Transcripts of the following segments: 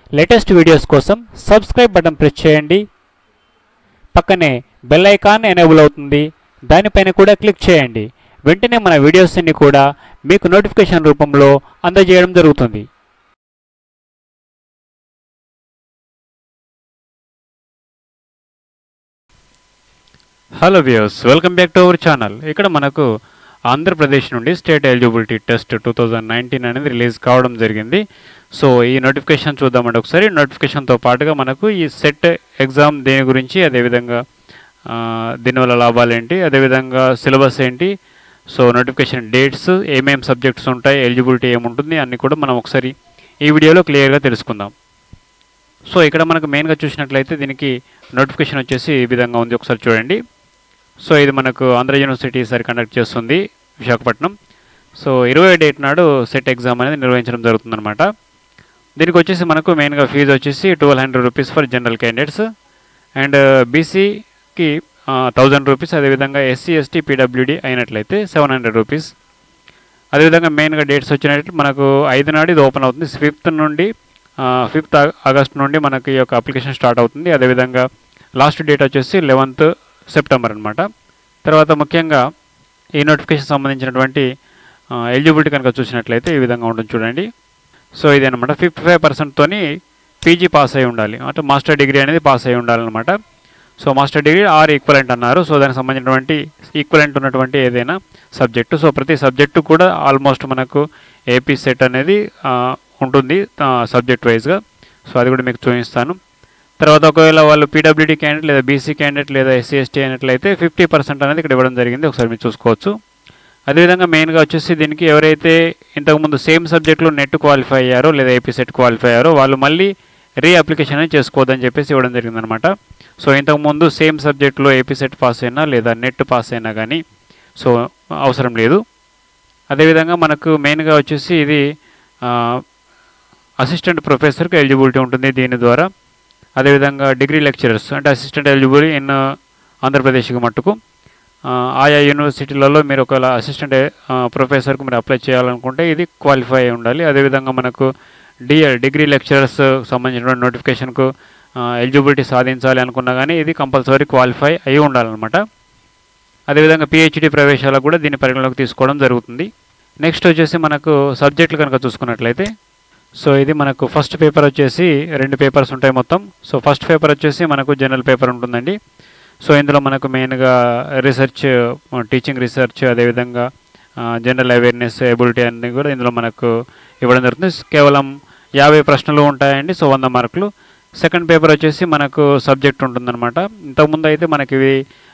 latest videos కోసం subscribe button press చేయండి పక్కనే బెల్ ఐకాన్ ఎనేబుల్ అవుతుంది దానిపైన కూడా క్లిక్ చేయండి వెంటనే మన వీడియోస్ అన్ని కూడా మీకు నోటిఫికేషన్ రూపంలో అందజేయడం జరుగుతుంది hello views welcome back to our channel ఇక్కడ మనకు ఆంధ్రప్రదేశ్ నుండి state eligibility test two thousand nineteen అనేది రిలీజ్ కావడం జరిగింది సో ఈ నోటిఫికేషన్ చూద్దామండి ఒకసారి నోటిఫికేషన్తో పాటుగా మనకు ఈ సెట్ ఎగ్జామ్ దేని గురించి అదేవిధంగా ఆ, దీనివల్ల లాభాలు ఏంటి అదేవిధంగా సిలబస్ ఏంటి సో నోటిఫికేషన్ డేట్స్ ఏమేం సబ్జెక్ట్స్ ఉంటాయి ఎలిజిబిలిటీ ఏముంటుంది అన్నీ కూడా మనం ఒకసారి ఈ వీడియోలో క్లియర్గా తెలుసుకుందాం సో ఇక్కడ మనకు మెయిన్గా చూసినట్లయితే దీనికి నోటిఫికేషన్ వచ్చేసి ఈ విధంగా ఉంది ఒకసారి చూడండి సో ఇది మనకు ఆంధ్ర యూనివర్సిటీ సారి కండక్ట్ చేస్తుంది విశాఖపట్నం సో ఇరవై డేట్ నాడు సెట్ ఎగ్జామ్ అనేది నిర్వహించడం జరుగుతుందన్నమాట దీనికి వచ్చేసి మనకు మెయిన్గా ఫీజు వచ్చేసి twelve hundred rupees for general candidates and బీసీకి థౌజండ్ రూపీస్ అదేవిధంగా ఎస్సీ ఎస్టీ పీడబ్ల్యూడి అయినట్లయితే సెవెన్ హండ్రెడ్ రూపీస్ అదేవిధంగా మెయిన్గా డేట్స్ వచ్చినట్టు మనకు ఐదు నాడు ఇది ఓపెన్ అవుతుంది ఫిఫ్త్ నుండి ఫిఫ్త్ ఆగస్ట్ నుండి మనకి ఈ యొక్క అప్లికేషన్ స్టార్ట్ అవుతుంది అదేవిధంగా లాస్ట్ డేట్ వచ్చేసి లెవెంత్ సెప్టెంబర్ అనమాట తర్వాత ముఖ్యంగా ఈ నోటిఫికేషన్ సంబంధించినటువంటి ఎలిజిబిలిటీ కనుక చూసినట్లయితే ఈ విధంగా ఉంటుంది చూడండి సో ఇది అనమాట ఫిఫ్టీ ఫైవ్ పర్సెంట్తోని పీజీ పాస్ అయి ఉండాలి అంటే మాస్టర్ డిగ్రీ అనేది పాస్ అయి ఉండాలన్నమాట so master degree or equivalent అన్నారు సో దానికి సంబంధించినటువంటి ఈక్వలెంట్ ఉన్నటువంటి ఏదైనా సబ్జెక్టు సో ప్రతి సబ్జెక్టు కూడా ఆల్మోస్ట్ మనకు ఏపీ సెట్ అనేది ఆ, ఉంటుంది సబ్జెక్ట్ వైజ్గా సో అది కూడా మీకు చూపిస్తాను తర్వాత ఒకవేళ వాళ్ళు పీడబ్ల్యూడీ క్యాండిడేట్ లేదా బీసీ క్యాండిడేట్ లేదా ఎస్సీ ఎస్టీ అయినట్లయితే ఫిఫ్టీ పర్సెంట్ అనేది ఇక్కడ ఇవ్వడం జరిగింది ఒకసారి మీరు చూసుకోవచ్చు అదేవిధంగా మెయిన్గా వచ్చేసి దీనికి ఎవరైతే ఇంతకుముందు సేమ్ సబ్జెక్టులో నెట్ క్వాలిఫై అయ్యారో లేదా ఏపీ సెట్ క్వాలిఫై అయ్యారో వాళ్ళు మళ్ళీ రీ అప్లికేషన్ అనేది చేసుకోవద్దని చెప్పేసి ఇవ్వడం జరిగిందనమాట సో ఇంతకుముందు సేమ్ సబ్జెక్టులో ఏపీ సెట్ పాస్ అయినా లేదా నెట్ పాస్ అయినా కానీ సో అవసరం లేదు అదేవిధంగా మనకు మెయిన్గా వచ్చేసి ఇది అసిస్టెంట్ ప్రొఫెసర్కి ఎలిజిబిలిటీ ఉంటుంది దీని ద్వారా అదేవిధంగా డిగ్రీ లెక్చరర్స్ అంటే అసిస్టెంట్ ఎలిజిబుల్ ఇన్ ఆంధ్రప్రదేశ్కి మట్టుకు ఆ, ఆయా యూనివర్సిటీలలో మీరు ఒకవేళ అసిస్టెంట్ ప్రొఫెసర్కి మీరు అప్లై చేయాలనుకుంటే ఇది క్వాలిఫై అయి ఉండాలి అదేవిధంగా మనకు డిఎల్ డిగ్రీ లెక్చరర్స్ సంబంధించిన నోటిఫికేషన్కు ఎలిజిబిలిటీ సాధించాలి అనుకున్నా కానీ ఇది కంపల్సరీ క్వాలిఫై అయి ఉండాలన్నమాట అదేవిధంగా పిహెచ్డి ప్రవేశాలకు కూడా దీన్ని పరిగణలోకి తీసుకోవడం జరుగుతుంది నెక్స్ట్ వచ్చేసి మనకు సబ్జెక్టులు కనుక చూసుకున్నట్లయితే సో ఇది మనకు ఫస్ట్ పేపర్ వచ్చేసి రెండు పేపర్స్ ఉంటాయి మొత్తం సో ఫస్ట్ పేపర్ వచ్చేసి మనకు జనరల్ పేపర్ ఉంటుందండి సో ఇందులో మనకు మెయిన్గా రీసెర్చ్ టీచింగ్ రీసెర్చ్ అదేవిధంగా జనరల్ అవేర్నెస్ ఎబిలిటీ అన్నీ కూడా ఇందులో మనకు ఇవ్వడం జరుగుతుంది కేవలం యాభై ప్రశ్నలు ఉంటాయండి సో వంద మార్కులు సెకండ్ పేపర్ వచ్చేసి మనకు సబ్జెక్ట్ ఉంటుందన్నమాట ఇంతకుముందు అయితే మనకి ఇవి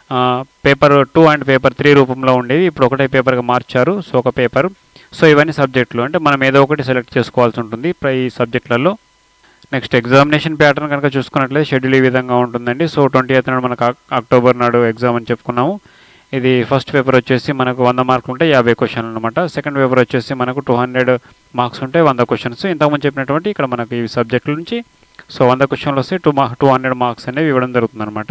paper two and paper three రూపంలో ఉండేవి ఇప్పుడు ఒకటే పేపర్గా మార్చారు సో ఒక పేపర్ సో ఇవన్నీ సబ్జెక్టులు అంటే మనం ఏదో ఒకటి సెలెక్ట్ చేసుకోవాల్సి ఉంటుంది ప్ర- ఈ సబ్జెక్టులలో నెక్స్ట్ ఎగ్జామినేషన్ ప్యాటర్న్ కనుక చూసుకున్నట్లయితే షెడ్యూల్ ఈ విధంగా ఉంటుందండి సో ట్వంటీ ఎయిత్ నాడు మనకు అక్- అక్టోబర్ నాడు ఎగ్జామ్ అని చెప్పుకున్నాము ఇది ఫస్ట్ పేపర్ వచ్చేసి మనకు వంద మార్కులు ఉంటే యాభై క్వశ్చన్లు అనమాట సెకండ్ పేపర్ వచ్చేసి మనకు టూ హండ్రెడ్ మార్క్స్ ఉంటే వంద క్వశ్చన్స్ ఇంతకుముందు చెప్పినటువంటి ఇక్కడ మనకు ఈ సబ్జెక్టుల నుంచి సో వంద క్వశ్చన్లు వస్తే టూ మా టూ హండ్రెడ్ మార్క్స్ అనేవి ఇవ్వడం జరుగుతుందన్నమాట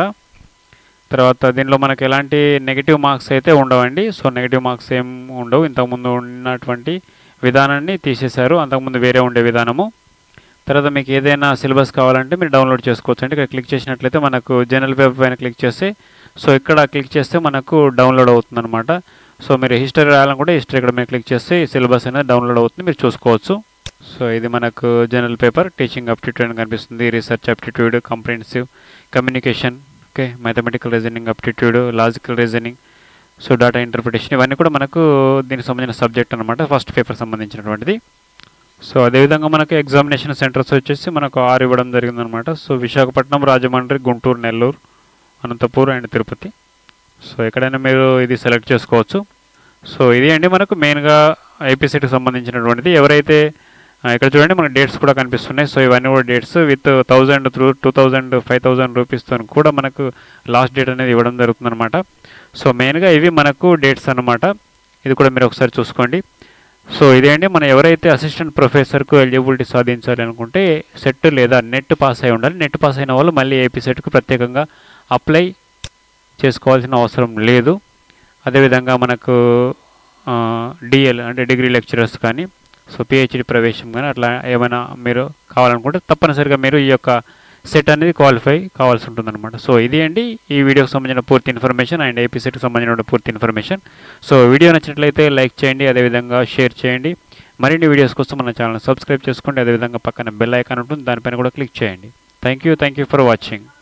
తర్వాత దీనిలో మనకు ఎలాంటి నెగిటివ్ మార్క్స్ అయితే ఉండవండి సో నెగిటివ్ మార్క్స్ ఏం ఉండవు ఇంతకుముందు ఉన్నటువంటి విధానాన్ని తీసేశారు అంతకుముందు వేరే ఉండే విధానము తర్వాత మీకు ఏదైనా సిలబస్ కావాలంటే మీరు డౌన్లోడ్ చేసుకోవచ్చు అంటే ఇక్కడ క్లిక్ చేసినట్లయితే మనకు జనరల్ పేపర్ పైన క్లిక్ చేస్తే సో ఇక్కడ క్లిక్ చేస్తే మనకు డౌన్లోడ్ అవుతుంది అనమాట సో మీరు హిస్టరీ రాయాలనుకుంటే హిస్టరీ ఇక్కడ మీరు క్లిక్ చేస్తే ఈ సిలబస్ అనేది డౌన్లోడ్ అవుతుంది మీరు చూసుకోవచ్చు సో ఇది మనకు జనరల్ పేపర్ టీచింగ్ అప్టిట్యూడ్ అని కనిపిస్తుంది research aptitude comprehensive communication okay mathematical reasoning aptitude logical reasoning so data interpretation ఇవన్నీ కూడా మనకు దీనికి సంబంధించిన సబ్జెక్ట్ అనమాట ఫస్ట్ పేపర్ సంబంధించినటువంటిది సో అదేవిధంగా మనకు ఎగ్జామినేషన్ సెంటర్స్ వచ్చేసి మనకు ఆరు ఇవ్వడం జరిగిందనమాట so Visakhapatnam Rajahmundry Guntur Nellore Anantapur and Tirupati so ఎక్కడైనా మీరు ఇది సెలెక్ట్ చేసుకోవచ్చు సో ఇది అండి మనకు మెయిన్గా ఐపీసీకి సంబంధించినటువంటిది ఎవరైతే ఆ, ఇక్కడ చూడండి మనకు డేట్స్ కూడా కనిపిస్తున్నాయి సో ఇవన్నీ కూడా dates with thousand through two thousand five thousand రూపీస్తో కూడా మనకు లాస్ట్ డేట్ అనేది ఇవ్వడం జరుగుతుందన్నమాట సో మెయిన్గా ఇవి మనకు డేట్స్ అన్నమాట ఇది కూడా మీరు ఒకసారి చూసుకోండి సో ఇదే అండి మనం ఎవరైతే అసిస్టెంట్ ప్రొఫెసర్కు ఎలిజిబిలిటీ సాధించాలి అనుకుంటే సెట్ లేదా నెట్ పాస్ అయి ఉండాలి నెట్ పాస్ అయిన వాళ్ళు మళ్ళీ ఏపీ సెట్కు ప్రత్యేకంగా అప్లై చేసుకోవాల్సిన అవసరం లేదు అదేవిధంగా మనకు డిఎల్ అంటే డిగ్రీ లెక్చరర్స్ కానీ సో పిహెచ్డి ప్రవేశం కానీ అట్లా ఏమైనా మీరు కావాలనుకుంటే తప్పనిసరిగా మీరు ఈ యొక్క సెట్ అనేది క్వాలిఫై కావాల్సి ఉంటుందన్నమాట సో ఇది అండి ఈ వీడియోకి సంబంధించిన పూర్తి ఇన్ఫర్మేషన్ అండ్ ఏపీ సెట్కి సంబంధించిన పూర్తి ఇన్ఫర్మేషన్ సో వీడియో నచ్చినట్లయితే లైక్ చేయండి అదేవిధంగా షేర్ చేయండి మరిన్ని వీడియోస్ కోసం మన ఛానల్ సబ్స్క్రైబ్ చేసుకోండి అదేవిధంగా పక్కన బెల్ ఐకాన్ ఉంటుంది దానిపైన కూడా క్లిక్ చేయండి thank you thank you for watching